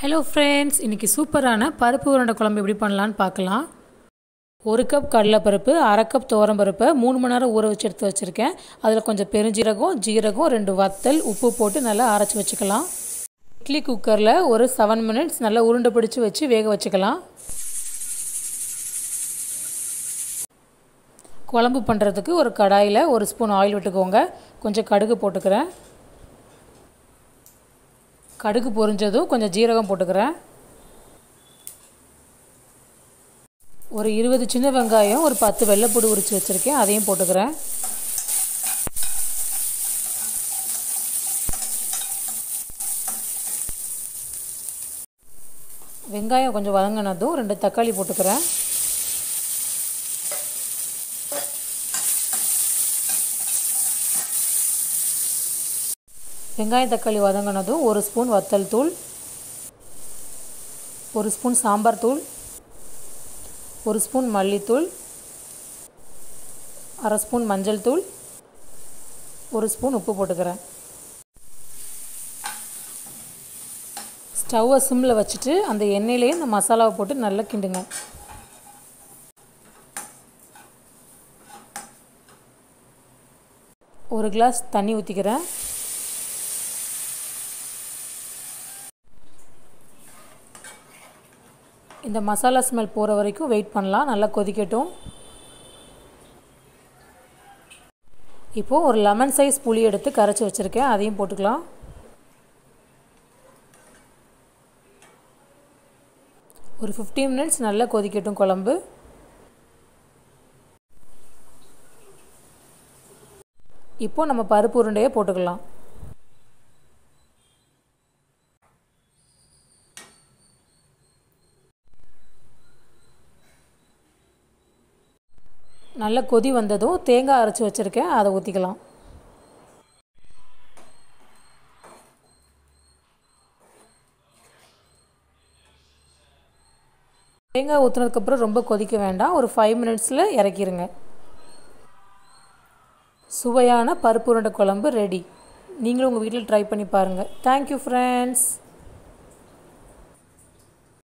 hello friends இன்றைக்கி சூப்பரான பருப்பு உருண்டை குழம்பு எப்படி பண்ணலான்னு பார்க்கலாம் ஒரு கப் கடலைப்பருப்பு அரை கப் துவரம்பருப்பை மூணு மணி நேரம் ஊற வச்சு எடுத்து வச்சுருக்கேன் அதில் கொஞ்சம் பெருஞ்சீரகம் ஜீரகம் ரெண்டு வத்தல் உப்பு போட்டு நல்லா அரைச்சி வச்சுக்கலாம் இட்லி குக்கரில் ஒரு செவன் மினிட்ஸ் நல்லா உருண்டை பிடிச்சி வச்சு வேக வச்சுக்கலாம் குழம்பு பண்ணுறதுக்கு ஒரு கடாயில் ஒரு ஸ்பூன் ஆயில் விட்டுக்கோங்க கொஞ்சம் கடுகு போட்டுக்கிறேன் கடுகு பொரிஞ்சதும் கொஞ்சம் ஜீரகம் போட்டுக்கிறேன் ஒரு இருபது சின்ன வெங்காயம் ஒரு பத்து வெள்ளைப்பூடு உரித்து வச்சுருக்கேன் அதையும் போட்டுக்கிறேன் வெங்காயம் கொஞ்சம் வதங்கினதும் ரெண்டு தக்காளி போட்டுக்கிறேன் வெங்காயம் தக்காளி வதங்கினதும் ஒரு ஸ்பூன் வத்தல் தூள் ஒரு ஸ்பூன் சாம்பார் தூள் ஒரு ஸ்பூன் மல்லித்தூள் அரை ஸ்பூன் மஞ்சள் தூள் ஒரு ஸ்பூன் உப்பு போட்டுக்கிறேன் ஸ்டவ்வை சிம்மில் வச்சுட்டு அந்த எண்ணெயிலேயே இந்த மசாலாவை போட்டு நல்லா கிண்டுங்க ஒரு கிளாஸ் தண்ணி ஊற்றிக்கிறேன் இந்த மசாலா ஸ்மெல் போகிற வரைக்கும் வெயிட் பண்ணலாம் நல்லா கொதிக்கட்டும் இப்போது ஒரு லெமன் சைஸ் புளி எடுத்து கரைச்சி வச்சுருக்கேன் அதையும் போட்டுக்கலாம் ஒரு ஃபிஃப்டீன் மினிட்ஸ் நல்லா கொதிக்கட்டும் குழம்பு இப்போது நம்ம பருப்பு உருண்டையை போட்டுக்கலாம் நல்ல கொதி வந்ததும் தேங்காய் அரைச்சி வச்சுருக்கேன் அதை ஊற்றிக்கலாம் தேங்காய் ஊற்றுனதுக்கப்புறம் ரொம்ப கொதிக்க வேண்டாம் ஒரு ஃபைவ் மினிட்ஸில் இறக்கிடுங்க சுவையான பருப்பு உருண்டை குழம்பு ரெடி நீங்களும் உங்கள் வீட்டில் ட்ரை பண்ணி பாருங்கள் தேங்க்யூ ஃப்ரெண்ட்ஸ்